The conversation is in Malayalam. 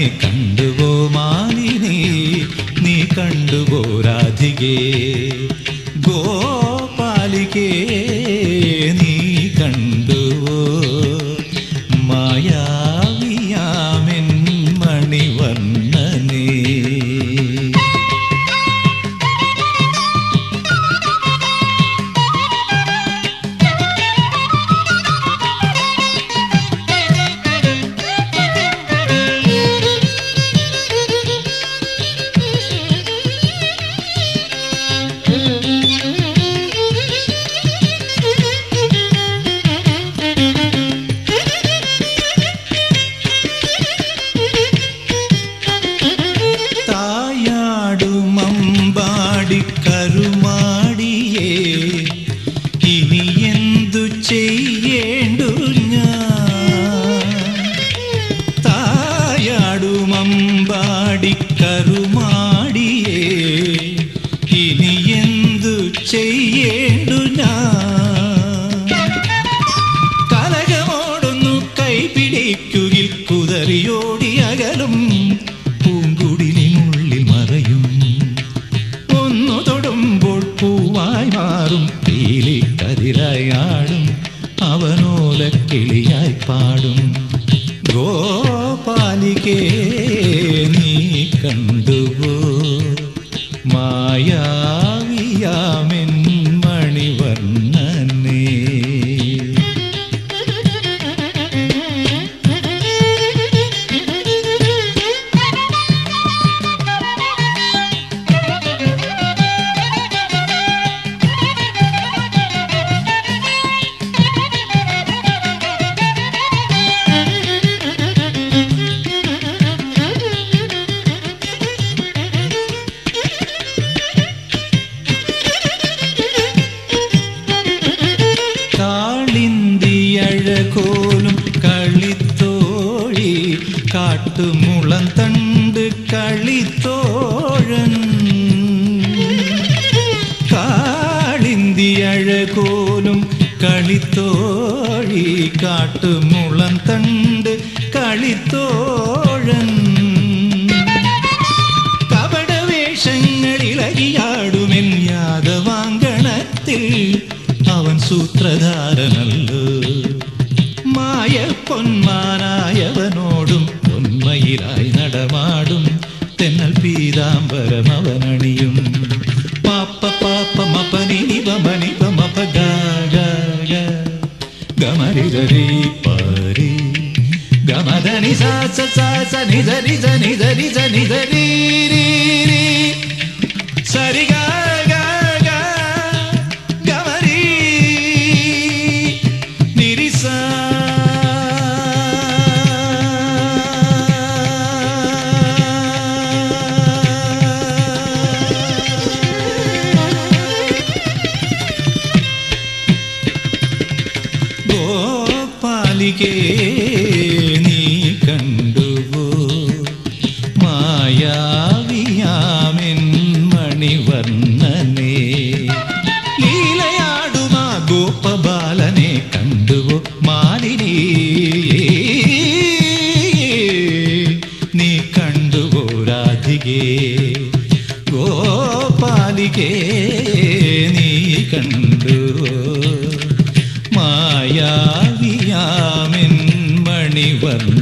കണ്ടുവോ മാലിനി നീ കണ്ടുവോ രാധികേ ഗോപാലികേ നീ കണ്ടുവോ മായാവിയാമെൻ മണിവർണ്ണനേ തായാടുമമ്പാടി കരുമാടിയേ ഇനി എന്തു ചെയ്യേണ്ടു ഞാൻ തായാടുമമ്പാടി കരുമാടിയേ ഇനി എന്തു ചെയ്യേണ്ടു ഞാൻ കലകമോടൊന്നു കൈപിടിക്കുകിൽ കുതറിയോടി അകലും പൂങ്കുടിലിനുള്ളിൽ മറയും ഒന്നു തൊടുമ്പോൾ പൂവായി മാറും പീലി കതിരായി ആടും അവനോല കിളിയായി പാടും ഗോപാലികേ നീ കണ്ടുപോ മായാവിയാമെൻ മണിവർണ്ണനേ കാളിന്തിയഴകോലും കളിത്തോഴി കാട്ടുമുളം തണ്ട് കളിത്തോഴൻ കാളിന്തിയഴകോലും കളിത്തോഴി കാട്ടുമുളം തണ്ട് കളിത്തോഴൻ കപടവേഷങ്ങളിലരിയാടുമെൻ യാദവാങ്കണത്തിൽ അവൻ സൂത്രധാരനല്ലോ മായ പൊന്മാനായവനോടും പൊന്മയിലായി നടമാടും തെന്നൽ പീതാംബരം അവനണിയും പാപ്പ പാപ്പ മപനി നിപമനി പമപ ഗമരിതരി പരി ഗമദനി സ സ സ സ നിധ നിധ നിധ നിധ നിധ രീ രീ രീ സരി ഗ ഗ ഗ ഗമരി നിരി സ ഗോപാലികേ നീ കണ്ടുവോ മായാവിയാമെൻ മണിവർണ്ണനേ ലീലയാടുമാ ഗോപബാലനെ കണ്ടുവോ മാലിനി നീ കണ്ടുവോ രാധികേ ഗോപാലികേ നീ കണ്ടുവോ മായാവിയാമെൻ മണിവർണ്ണ